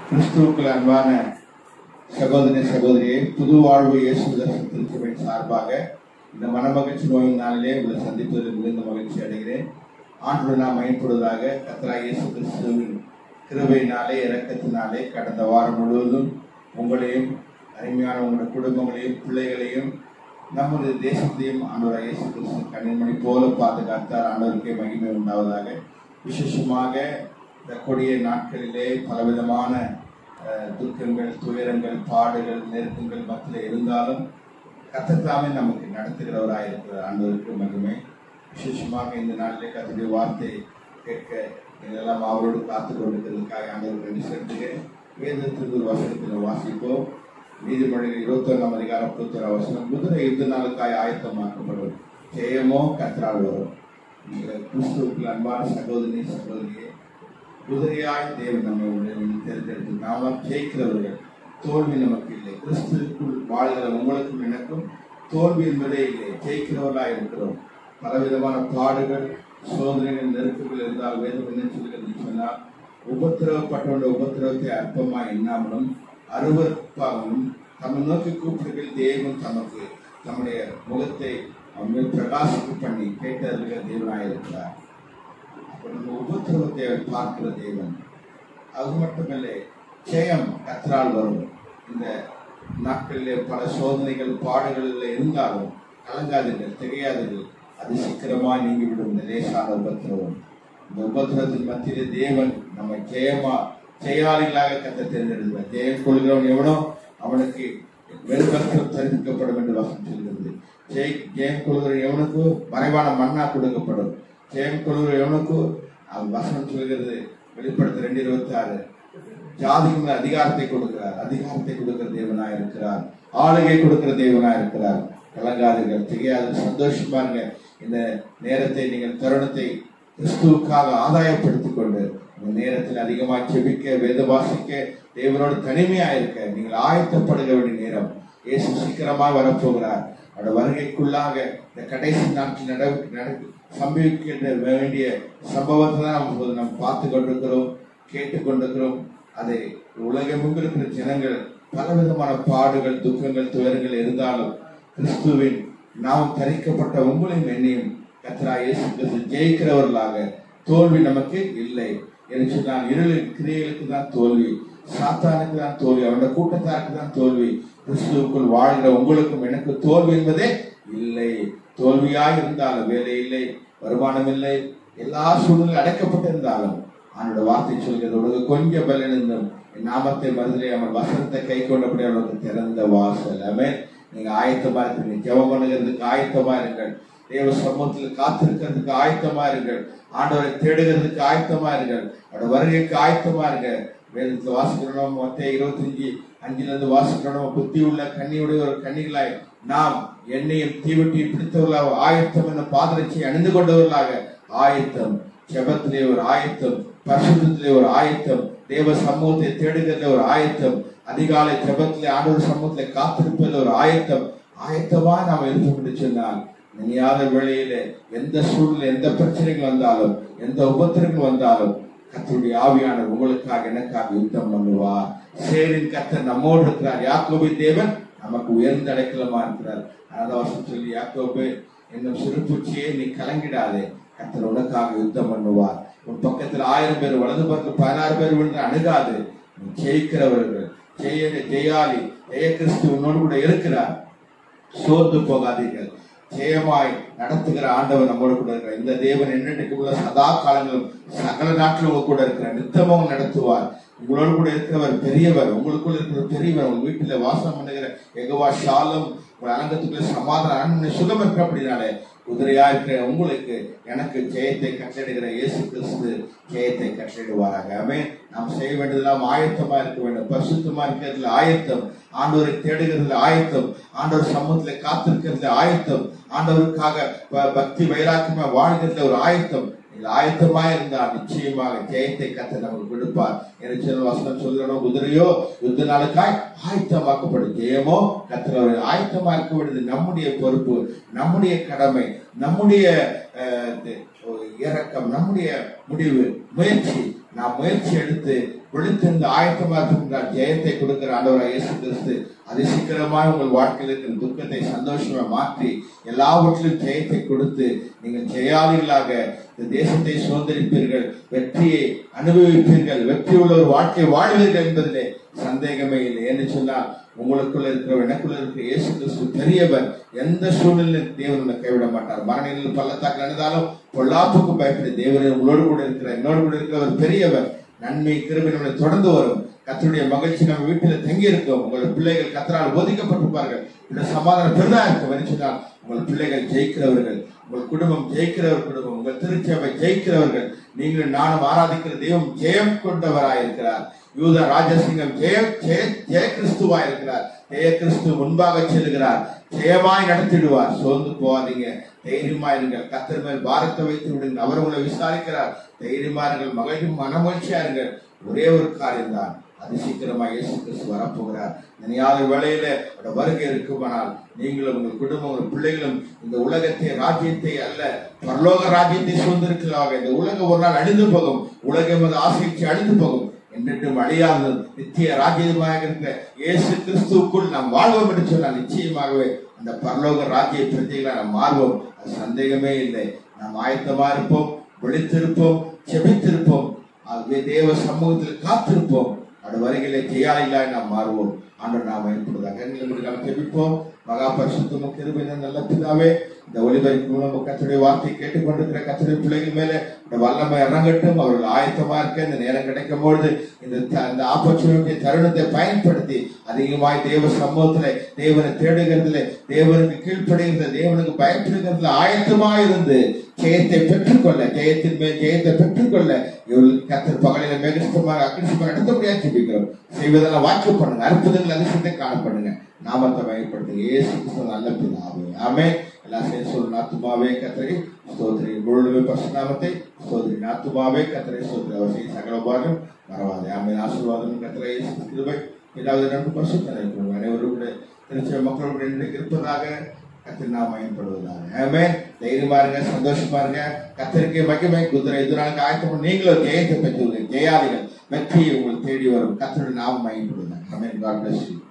கிறிஸ்துவுக்குள் அன்பான சகோதரி சகோதரியை புது வாழ்வு இயேசு திருச்சபை சார்பாக இந்த மனமகிழ்ச்சி நோயின் நாளிலே உங்களை சந்திப்பதில் மிகுந்த மகிழ்ச்சி அடைகிறேன் ஆண்டு நாம் பயன்படுவதாக கத்ரா இயேசு கிறிஸ்துவின் கிருபையினாலே இரக்கத்தினாலே கடந்த வாரம் முழுவதும் உங்களையும் அருமையான உங்களுடைய குடும்பங்களையும் பிள்ளைகளையும் நம்முடைய தேசத்தையும் ஆண்டவர் இயேசு கிறிஸ்து கண்ணின்மணி போல பாதுகாத்தார் ஆண்டவருக்கே மகிமை உண்டாவதாக விசேஷமாக இந்த கொடிய நாட்களிலே பலவிதமான அஹ், துக்கங்கள் துயரங்கள் பாடுகள் நெருக்கங்கள் மத்தியில் இருந்தாலும் கத்தத்தாமே நமக்கு நடத்துகிறவராக இருக்கிற ஆண்டவருக்கு மகிமை விசேஷமாக இந்த நாளிலே கத்தருடைய வார்த்தை கேட்க இதெல்லாம் அவரோடு காத்து கொண்டிருக்கிறதுக்காக ஆண்டவருக்கு நன்றி செலுத்துகிறேன் வேதத்திற்கு ஒரு வசனத்தில் வாசிப்போம் நீதிமொழிகள் இருபத்தொன்னாம் அதிகாரம் முப்பத்தொரு வசனம் குதிரை யுத்த நாளுக்காய் ஆயத்தமாக்கப்படும் ஜெயமோ கத்ரால் வரும் இந்த கிறிஸ்துவுக்குள் அன்பான சகோதரி சகோதரியே குதிரையாய் தேவன் நம்மை உடனே தேர்ந்தெடுத்து நாம ஜெயிக்கிறவர்கள் தோல்வி நமக்கு இல்லை கிறிஸ்துவுக்குள் வாழ்கிற உங்களுக்கும் எனக்கும் தோல்வி என்பதே இல்லை ஜெயிக்கிறவர்களாய் இருக்கிறோம் பலவிதமான பாடுகள் சோதனைகள் நெருக்கங்கள் இருந்தால் வேதம் என்ன சொல்கிறது சொன்னால் உபத்திரவப்பட்டவனுடைய உபத்திரவத்தை அற்பமா எண்ணாமலும் அருவருப்பாகவும் தம்மை நோக்கி கூப்பிடுகிற தேவன் தமக்கு தம்முடைய முகத்தை அவன் பிரகாசிப்பு பண்ணி கேட்டறிகிற தேவனாய் இருக்கிறார் அப்ப நம்ம உபத்திரவத்தை அவர் பார்க்கிற தேவன் அது மட்டுமில்லை ஜெயம் கத்தரால் வரும் இந்த நாட்களிலே பல சோதனைகள் பாடுகளில் இருந்தாலும் கலங்காதீர்கள் தெரியாதீர்கள் அது சீக்கிரமாக நீங்கிவிடும் இந்த லேசான உபத்திரவம் இந்த உபத்திரத்தின் மத்தியிலே தேவன் நம்ம ஜெயமா ஜெயாளிகளாக கத்த தேர்ந்தெடுத்தார் ஜெயம் கொள்கிறவன் எவனோ அவனுக்கு வெறுபத்திரம் தெரிவிக்கப்படும் என்று வசனம் சொல்கிறது ஜெய் ஜெயம் கொள்கிற எவனுக்கு மறைவான மண்ணா கொடுக்கப்படும் ஜெயம் கொள்கிற எவனுக்கு அது வசனம் சொல்கிறது வெளிப்படுத்த ரெண்டு இருபத்தி ஆறு ஜாதிக்கு மேல் அதிகாரத்தை கொடுக்கிறார் அதிகாரத்தை கொடுக்கிற தேவனா இருக்கிறார் ஆளுகை கொடுக்கிற தேவனா இருக்கிறார் கலங்காதீர்கள் தெரியாது சந்தோஷமா இருங்க இந்த நேரத்தை நீங்கள் தருணத்தை கிறிஸ்துவுக்காக ஆதாயப்படுத்திக் கொண்டு இந்த நேரத்தில் அதிகமாக செபிக்க வேத வாசிக்க தேவனோடு தனிமையா இருக்க நீங்கள் ஆயத்தப்படுக வேண்டிய நேரம் இயேசு சீக்கிரமாக வரப்போகிறார் அவருடைய வருகைக்குள்ளாக இந்த கடைசி நாட்டில் நட நட சம்பவிக்கின்ற வேண்டிய சம்பவத்தை தான் நம்ம இப்போது நம்ம பார்த்து கொண்டிருக்கிறோம் கேட்டு கொண்டிருக்கிறோம் அதை உலகமெங்கும் இருக்கிற ஜனங்கள் பலவிதமான பாடுகள் துக்கங்கள் துயரங்கள் இருந்தாலும் கிறிஸ்துவின் நாம் தரிக்கப்பட்ட உங்களையும் என்னையும் கத்ரா இயேசு கிறிஸ்து ஜெயிக்கிறவர்களாக தோல்வி நமக்கு இல்லை என்று சொன்னால் இருளின் கிரியைகளுக்கு தான் தோல்வி சாத்தானுக்கு தான் தோல்வி அவருடைய கூட்டத்தாருக்கு தான் தோல்வி கிறிஸ்துவுக்குள் வாழ்கிற உங்களுக்கும் எனக்கு தோல்வி என்பதே இல்லை தோல்வியாய் இருந்தாலும் வேலை இல்லை வருமானம் இல்லை எல்லா சூழ்நிலையும் அடைக்கப்பட்டிருந்தாலும் அவனோட வார்த்தை சொல்கிறது உனக்கு கொஞ்சம் பலன் இருந்தும் என் நாமத்தை மறுதலை அவன் வசனத்தை கை கொண்டபடி அவனுக்கு திறந்த வாசல் அமே நீங்க ஆயத்தமா இருக்கிறீங்க ஜெபம் பண்ணுகிறதுக்கு ஆயத்தமா இருங்கள் தேவ சமூகத்தில் காத்திருக்கிறதுக்கு ஆயத்தமா இருங்கள் ஆண்டவரை தேடுகிறதுக்கு ஆயத்தமா இருங்கள் அவரோட வருகைக்கு ஆயத்தமா இருங்க வேதத்தை வாசிக்கிறோம் மொத்த இருபத்தஞ்சு அஞ்சுல இருந்து வாசிக்கிறோம் புத்தி உள்ள கண்ணியுடைய ஒரு கண்ணிகளாய் நாம் எண்ணெயும் தீவட்டியும் பிடித்தவர்களாக ஆயத்தம் என்ற பாதரட்சியை அணிந்து கொண்டவர்களாக ஆயத்தம் ஜெபத்திலே ஒரு ஆயத்தம் பரிசுத்திலே ஒரு ஆயத்தம் தேவ சமூகத்தை தேடுகிறதுல ஒரு ஆயத்தம் அதிகாலை ஜெபத்திலே ஆண்டவர் சமூகத்திலே காத்திருப்பதில் ஒரு ஆயத்தம் ஆயத்தமா நாம் இருப்போம் என்று சொன்னால் நினையாத வேளையில எந்த சூழ்நிலை எந்த பிரச்சனைகள் வந்தாலும் எந்த உபத்திரங்கள் வந்தாலும் கத்தருடைய ஆவியானவர் உங்களுக்காக எனக்காக யுத்தம் பண்ணுவார் சேரின் கத்தர் நம்மோடு இருக்கிறார் யாக்கோபின் தேவன் நமக்கு உயர்ந்த அடைக்கலமா இருக்கிறார் அதனால வருஷம் சொல்லி யாக்கோபு என்னும் சிறுபூச்சியே நீ கலங்கிடாதே கத்தர் உனக்காக யுத்தம் பண்ணுவார் உன் பக்கத்தில் ஆயிரம் பேர் வலது பக்கத்தில் பதினாறு பேர் விழுந்து அணுகாது நீ ஜெயிக்கிறவர்கள் ஜெய ஜெயாலி ஜெய கிறிஸ்து உன்னோடு கூட இருக்கிறார் சோர்ந்து போகாதீர்கள் ஜெயமாய் நடத்துகிற ஆண்டவர் நம்மோடு கூட இருக்கிறார் இந்த தேவன் என்னென்னைக்கு உள்ள சதா காலங்களும் சகல நாட்டிலும் உங்க கூட இருக்கிறார் நித்தமும் நடத்துவார் உங்களோடு கூட இருக்கிறவர் பெரியவர் உங்களுக்குள்ள இருக்கிற பெரியவர் உங்க வீட்டுல வாசம் பண்ணுகிற எகவா ஷாலம் உங்க அலங்கத்துக்குள்ள சமாதானம் சுகம் இருக்கிறபடினாலே குதிரையா இருக்கிற உங்களுக்கு எனக்கு ஜெயத்தை கட்டளிடுகிற இயேசு கிறிஸ்து ஜெயத்தை கட்டளிடுவாராக ஆமே நாம் செய்ய வேண்டியதெல்லாம் ஆயத்தமா இருக்க வேண்டும் பரிசுத்தமா இருக்கிறதுல ஆயத்தம் ஆண்டவரை தேடுகிறதுல ஆயத்தம் ஆண்டவர் சமூகத்துல காத்திருக்கிறதுல ஆயத்தம் ஆண்டவருக்காக ப- பக்தி வைராக்கியமா வாழ்கிறதுல ஒரு ஆயத்தம் நீங்கள் ஆயத்தமா இருந்தால் நிச்சயமாக ஜெயத்தை கத்த நமக்கு கொடுப்பார் என்று சில வசனம் சொல்கிறோம் குதிரையோ யுத்த நாளுக்காய் ஆயத்தமாக்கப்படும் ஜெயமோ கத்திரவர் ஆயத்தமா இருக்க வேண்டியது நம்முடைய பொறுப்பு நம்முடைய கடமை நம்முடைய அஹ், இது, இரக்கம் நம்முடைய முடிவு முயற்சி நாம் முயற்சி எடுத்து விழித்திருந்து ஆயத்தமா இருக்கின்றார் ஜெயத்தை கொடுக்கிற ஆண்டவராக இயேசு கிறிஸ்து அதிசீக்கிரமாக உங்கள் வாழ்க்கையில் இருக்கிற துக்கத்தை சந்தோஷமா மாற்றி எல்லாவற்றிலும் ஜெயத்தை கொடுத்து நீங்கள் ஜெயாளிகளாக இந்த தேசத்தை சுதந்திரிப்பீர்கள் வெற்றியை அனுபவிப்பீர்கள் வெற்றி உள்ள ஒரு வாழ்க்கை வாழ்வீர்கள் என்பதிலே சந்தேகமே இல்லை என்று சொன்னால் உங்களுக்குள்ள இருக்கிற எனக்குள்ள இருக்கிற இயேசு கிறிஸ்து பெரியவர் எந்த சூழ்நிலையில் தேவன் உன்னை கைவிட மாட்டார் மரணில் பள்ளத்தாக்கு நடந்தாலும் பொல்லாப்புக்கு பயப்படி தேவன் உங்களோடு கூட இருக்கிற என்னோடு கூட இருக்கிறவர் பெரியவர் நன்மை கிருபை நம்மளை தொடர்ந்து வரும் கத்தருடைய மகிழ்ச்சி நம்ம வீட்டில் தங்கி இருக்கும் உங்கள் பிள்ளைகள் கத்தரால் போதிக்கப்பட்டிருப்பார்கள் இந்த சமாதானம் பெரிதா இருக்கும் என்று சொன்னால் உங்கள் பிள்ளைகள் ஜெயிக்கிறவர்கள் உங்கள் குடும்பம் ஜெயிக்கிறவர் குடும்பம் உங்கள் திருச்சபை ஜெயிக்கிறவர்கள் நீங்கள் நானும் ஆராதிக்கிற தெய்வம் ஜெயம் கொண்டவராயிருக்கிறார் யூத ராஜசிங்கம் ஜெய ஜெய ஜெய கிறிஸ்துவா இருக்கிறார் ஜெய கிறிஸ்து முன்பாக செல்கிறார் ஜெயமாய் நடத்திடுவார் சோர்ந்து போகாதீங்க தைரியமா இருங்கள் கத்தர் மேல் பாரத்தை வைத்து விடுங்க அவர் உங்களை விசாரிக்கிறார் தைரியமா இருங்கள் மகிழ்ச்சி மனமகிழ்ச்சியா இருங்கள் ஒரே ஒரு காரியம் தான் அது சீக்கிரமா இயேசு கிறிஸ்து வரப்போகிறார் நினையாத வேளையில அவருடைய வருகை இருக்குமானால் நீங்களும் உங்கள் குடும்பம் உங்கள் பிள்ளைகளும் இந்த உலகத்தை ராஜ்யத்தை அல்ல பரலோக ராஜ்யத்தை சுதந்திருக்கலாக இந்த உலகம் ஒரு நாள் அழிந்து போகும் உலகம் அது ஆசைக்கு அழிந்து போகும் என்றென்றும் அழியாதது நித்திய ராஜ்யமாக இருக்கிற இயேசு கிறிஸ்துவுக்குள் நாம் வாழ்வோம் என்று சொன்னால் நிச்சயமாகவே அந்த பரலோக ராஜ்ய பிரதிகளை நாம் மாறுவோம் அது சந்தேகமே இல்லை நாம் ஆயத்தமா இருப்போம் விழித்திருப்போம் செபித்திருப்போம் ஆகவே தேவ சமூகத்தில் காத்திருப்போம் அது வருகையிலே ஜெயாளிகளாய் நாம் மாறுவோம் ஆண்டவர் நாம் பயன்படுதாக எங்களுக்கு ஜெபிப்போம் மகா பரிசுத்தமும் கிருபையும் நல்ல பிதாவே இந்த ஒளிபரிப்பு மூலம் கத்துடைய வார்த்தை கேட்டுக்கொண்டிருக்கிற கத்துடைய பிள்ளைகள் மேல இந்த வல்லமை இறங்கட்டும் அவர்கள் ஆயத்தமா இருக்க இந்த நேரம் கிடைக்கும் பொழுது இந்த த- இந்த ஆப்பர்ச்சுனிட்டி தருணத்தை பயன்படுத்தி அதிகமாய் தேவ சமூகத்துல தேவனை தேடுகிறதுல தேவனுக்கு கீழ்ப்படுகிற தேவனுக்கு பயப்படுகிறதுல ஆயத்தமா இருந்து ஜெயத்தை பெற்றுக்கொள்ள ஜெயத்தின் மேல் ஜெயத்தை பெற்றுக்கொள்ள இவர்களுக்கு கத்தர் பகலில மேகஸ்தமாக அக்கிரிசமாக நடத்தபடியாக ஜெபிக்கிறோம் செய்வதெல்லாம் வாக்கு பண்ணுங்க அற்புதங்கள் அதிசயத்தை காணப்படுங்க நாமத்தை பயன்படுத்துங்க ஏசு கிறிஸ்து நல்ல பிதாவே ஆமே எல்லாம் சேர்ந்து சொல்லு நாத்துமாவே கத்தரை ஸ்தோத்திரி முழுமை பசுநாமத்தை ஸ்தோத்திரி நாத்துமாவே கத்தரை ஸ்தோத்திரி அவர் செய்ய சகல உபாகம் மறவாதே ஆமே ஆசீர்வாதம் கத்தரை இயேசு கிருபை ஏதாவது நன்கு பரிசுத்தனை அனைவரும் கூட திருச்சி மக்களோடு இன்றைக்கு இருப்பதாக கத்திர நாம் பயன்படுவதாக ஆமே தைரியமா இருங்க சந்தோஷமா இருங்க கத்திரிக்கை மகிமை குதிரை எதிராக ஆயத்தம் நீங்களும் ஜெயத்தை பெற்றுள்ளீங்க ஜெயாளிகள் வெற்றியை உங்களுக்கு தேடி வரும் கத்தருடைய நாம் பயன்படுவதாக ஆமே காட் பிளஸ் யூ